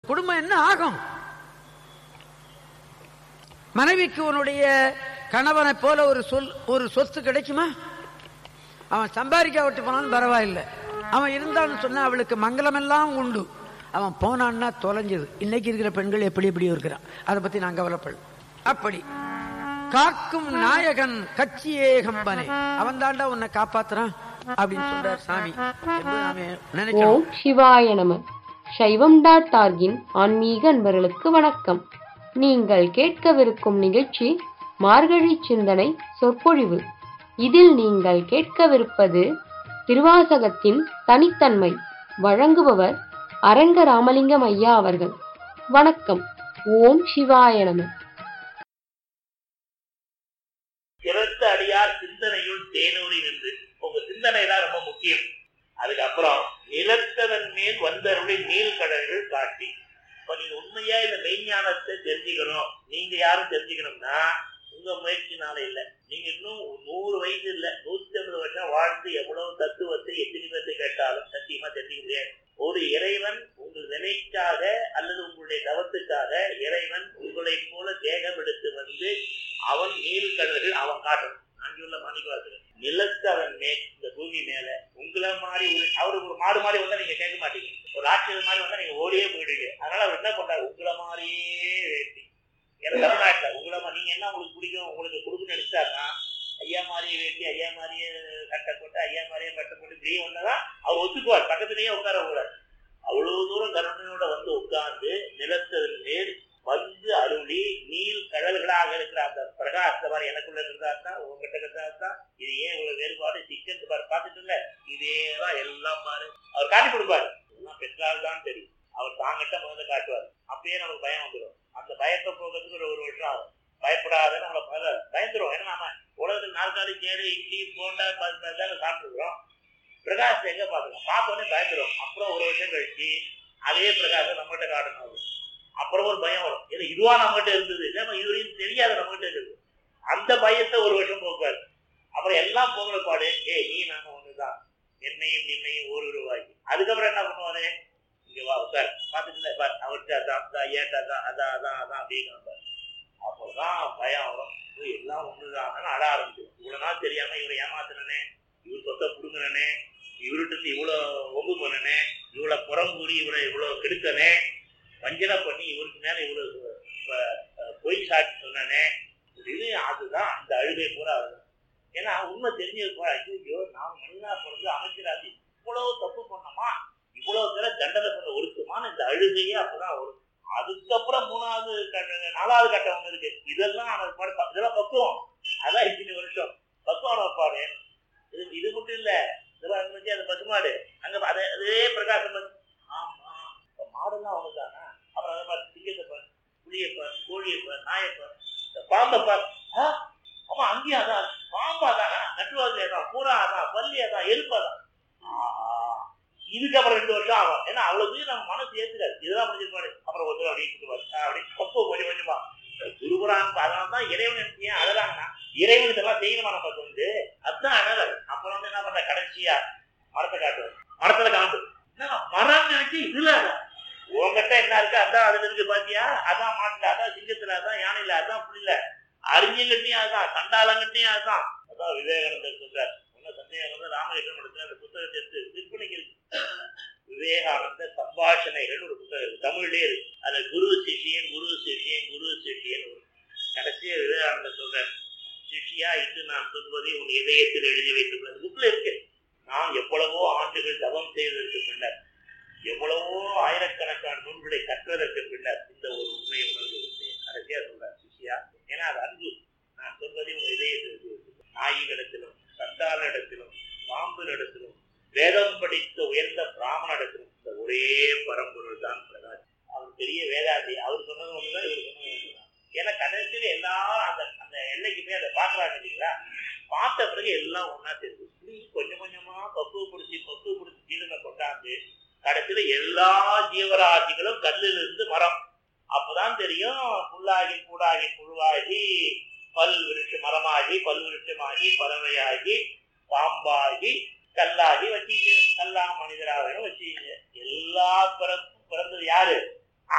குடும்பம் என்ன ஆகும் மனைவிக்கு உன்னுடைய கணவனை போல ஒரு சொல் ஒரு சொத்து கிடைக்குமா அவன் சம்பாதிக்க விட்டு போனாலும் பரவாயில்லை அவன் இருந்தான்னு சொன்னா அவளுக்கு மங்களமெல்லாம் உண்டு அவன் போனான்னா தொலைஞ்சது இன்னைக்கு இருக்கிற பெண்கள் எப்படி எப்படி இருக்கிறான் அதை பத்தி நான் கவலைப்படல அப்படி காக்கும் நாயகன் கட்சியே கம்பனே அவன் தாண்டா உன்னை காப்பாத்துறான் அப்படின்னு சொல்றார் சாமி என்று நாம நினைக்கிறோம் ஓம் சிவாய நம சைவம் டாட் ஆர்கின் ஆன்மீக அன்பர்களுக்கு வணக்கம் நீங்கள் கேட்கவிருக்கும் நிகழ்ச்சி மார்கழி சிந்தனை சொற்பொழிவு இதில் நீங்கள் கேட்கவிருப்பது திருவாசகத்தின் தனித்தன்மை வழங்குபவர் அரங்க ராமலிங்கம் ஐயா அவர்கள் வணக்கம் ஓம் சிவாய நம சிறந்த அடியார் சிந்தனையுள் தேனூரி நின்று உங்க சிந்தனை தான் ரொம்ப முக்கியம் அதுக்கப்புறம் நிலத்தவன் மேல் வந்தருளை நீள்கடல்கள் காட்டி இப்ப நீங்க உண்மையா இந்த மெய்ஞானத்தை தெரிஞ்சுக்கணும் நீங்க யாரும் தெரிஞ்சுக்கணும்னா உங்க முயற்சினால இல்ல நீங்க இன்னும் நூறு வயசு இல்ல நூத்தி ஐம்பது வருஷம் வாழ்ந்து எவ்வளவு தத்துவத்தை எத்தனை பேர்த்து கேட்டாலும் சத்தியமா தெரிஞ்சுக்க முடியாது ஒரு இறைவன் உங்கள் நிலைக்காக அல்லது உங்களுடைய தவத்துக்காக இறைவன் உங்களைப் போல தேகம் எடுத்து வந்து அவன் நீள்கடல்கள் அவன் காட்டணும் நான் சொல்ல மாணிக்கவாசகர் நிலத்து அவன் மே இந்த பூமி மேல உங்களை மாதிரி ஒரு- அவரு ஒரு மாடு மாதிரி வந்தா நீங்க கேட்க மாட்டீங்க ஒரு ராட்சது மாதிரி வந்தா நீங்க ஓடியே போயிடுவீங்க அதனால அவர் என்ன பண்றாரு உங்களை மாதிரியே வேட்டி ஏன்னா தமிழ்நாட்டுல உங்களை மா- நீங்க என்ன உங்களுக்கு பிடிக்கும் உங்களுக்கு கொடுக்குன்னு நினைச்சாருன்னா ஐயா மாதிரியே வேட்டி ஐயா மாதிரியே கட்டை போட்டு ஐயா மாதிரியே பட்டை போட்டு இப்படியே வந்தாதான் அவர் ஒத்துக்குவார் பக்கத்துலயே உட்கார கூடாது அவ்வளவு தூரம் கருணையோட வந்து உட்கார்ந்து நிலத்ததன் மேல் வந்து அருளி நீள் கடல்களாக இருக்கிற அந்த பிரகாசத்தை மாதிரி எனக்குள்ள இருக்கிறதா தான் உங்ககிட்ட இருக்கிறதா தான் இது ஏன் இவ்வளவு வேறுபாடு சிக்கன் பாரு பார்த்துட்டு இல்ல இதேதான் எல்லாம் பாரு அவர் காட்டி கொடுப்பாரு இதெல்லாம் பெற்றால் தான் தெரியும் அவர் தாங்கிட்ட முதல்ல காட்டுவார் அப்பயே நமக்கு பயம் வந்துடும் அந்த பயத்தை போகிறதுக்கு ஒரு ஒரு வருஷம் ஆகும் பயப்படாத நம்மளை பய- பயந்துரும் ஏன்னா நம்ம உலகத்தில் நாற்காலி சேரு இட்லி போண்டா சாப்பிட்டுருக்கிறோம் பிரகாசத்தை எங்க பாத்துக்கோம் பார்த்த உடனே பயந்துரும் அப்புறம் ஒரு வருஷம் கழிச்சு அதே பிரகாசம் நம்மகிட்ட காட்டணும் அவரு. அப்புறம் ஒரு பயம் வரும் ஏன்னா இதுவா நம்மகிட்ட இருந்தது நம்ம இதுவரையும் தெரியாத நம்மகிட்ட இருக்குது அந்த பயத்தை ஒரு வருஷம் போக்குவாரு அப்புறம் எல்லாம் போகிற பாடு ஏய் நீ நாம ஒண்ணுதான் என்னையும் நின்னையும் ஒரு ரூபாய் அதுக்கப்புறம் என்ன பண்ணுவாரு இங்க வா உட்கார் பார்த்துட்டு பார் அவர்கிட்ட அதான் அதான் ஏட்டா அதான் அதான் அதான் அதான் அப்படின்னு பாரு அப்போதான் பயம் வரும் ஓ, எல்லாம் ஒண்ணுதான் அழ ஆரம்பிச்சிடும் இவ்வளவு நாள் தெரியாம இவரை ஏமாத்தினனே இவர் சொத்தை புடுங்கினனே இவர்கிட்ட இருந்து இவ்வளவு ஒம்பு பண்ணனே இவ்வளவு புறம் கூறி இவரை இவ்வளவு கெடுத்தனே வஞ்சனை பண்ணி இவருக்கு மேல இவ்வளவு ப- அஹ் பொய் சாட்சி சொன்னனே இது அதுதான் அந்த அழுகை பூரா அதுதான் ஏன்னா உண்மை தெரிஞ்சது போல ஐயோ நாம் மனிதனா பிறந்து அமைச்சராது இவ்வளவு தப்பு பண்ணோமா இவ்வளவு பேரை தண்டனை பண்ண ஒருத்தமான இந்த அழுகையே அப்பதான் வரும் அதுக்கப்புறம் மூணாவது கட்ட நாலாவது கட்டம் ஒண்ணு இருக்கு இதெல்லாம் அவனுக்கு பாடு ப- இதெல்லாம் பக்குவம் அதான் இத்தனை வருஷம் பக்குவம் பாடு இது இது மட்டும் இல்ல இதெல்லாம் அங்க வச்சு அது பசுமாடு அங்க பா- அதே அதே பிரகாசம் வந்து, ஆமா இப்ப மாடெல்லாம் அவனுதானா அப்புறம் அதே மாதிரி சிங்கத்தை பார் புளியப்ப கோழியப்ப நாயப்ப இந்த பாம்பப்ப ஆமா அங்கேயும் அதான் பாம்பு அதான் நட்டுவாதி அதான் பூரா அதான் பல்லி அதான் எலும்பு அதான் ஆஹா. இதுக்கப்புறம் ரெண்டு வருஷம் ஆகும் ஏன்னா அவ்வளவு தூரம் நம்ம மனசு ஏத்துக்காது இதுதான் முடிஞ்சிருப்பாரு அப்புறம் ஒரு தடவை அப்படியே கொடுப்பாரு அப்படி பக்குவம் கொஞ்சம் கொஞ்சமா குருபுரான் அதனால தான் இறைவன் ஏன் அழகாங்கன்னா இறைவனுக்கு எல்லாம் செய்யணுமா நமக்கு வந்து அதுதான் அழகல் அப்புறம் வந்து என்ன பண்ற கடைசியா மரத்தை காட்டுவார் மரத்துல காட்டு என்னடா, மரம்னு நினைச்சு இதுல அதான். உன்கிட்ட என்ன இருக்கு அதான் அதுல இருக்கு பாத்தியா அதான் மாட்டுல அதான் சிங்கத்துல அதான் யானையில அதான் புரியல அறிஞங்கட்டையும் அதான் கண்டாளங்கட்டையும் அதான் அதான் விவேகானந்தர் சொல்றார் ஒன்னும் சந்தேகம் வந்து ராமகிருஷ்ணன் எடுத்து அந்த புத்தகத்தை எடுத்து விற்பனைக்கு இருக்கு விவேகானந்த சம்பாஷணைகள் ஒரு புத்தகம் இருக்கு தமிழ்லயே இருக்கு அதுல குரு சிஷியன் குரு சிஷியன் குரு சிஷியன் ஒரு கடைசியா விவேகானந்தர் சொல்றார் சிஷியா இன்று நான் சொல்வதை உன் இதயத்தில் எழுதி வைத்துள்ள புக்ல இருக்கு நான் எவ்வளவோ ஆண்டுகள் தவம் செய்ததற்கு பின்னர் எவ்வளவோ ஆயிரக்கணக்கான நூல்களை கற்றதற்கு பின்னர் இந்த ஒரு உண்மையை உணர்ந்து விட்டேன் கடைசியா சொல்றார் சிஷியா ஏன்னா அது அன்பு நான் சொல்வதை உன் இதயத்தில் எழுதி வைத்துள்ள நாயினிடத்திலும் சண்டாளிடத்திலும் பாம்பினிடத்திலும் வேதம் படித்த உயர்ந்த பிராமணிடத்திலும் இந்த ஒரே பரம்பொருள் தான் பிரகாஷ் அவர் பெரிய வேதாந்தி அவர் சொன்னது ஒண்ணுதான் இவர் சொன்னது ஒண்ணுதான் ஏன்னா கடைசியில எல்லாரும் அந்த அந்த எல்லைக்கு போய் அதை பாக்குறாங்க இல்லைங்களா பார்த்த பிறகு எல்லாம் ஒண்ணா தெரியுது இப்படி கொஞ்சம் கொஞ்சமா பக்குவப்படுத்தி பக்குவப்படுத்தி ஜீவனை கொண்டாந்து கடைசியில எல்லா ஜீவராசிகளும் கல்லில் இருந்து மரம் அப்பதான் தெரியும் புல்லாகி கூடாகி புழுவாகி பல் விருட்ச மரமாகி பல் விருட்சமாகி பறவையாகி பாம்பாகி கல்லாகி வச்சீங்க கல்லா மனிதராக வச்சீங்க எல்லா பிறப்பும் பிறந்தது யாரு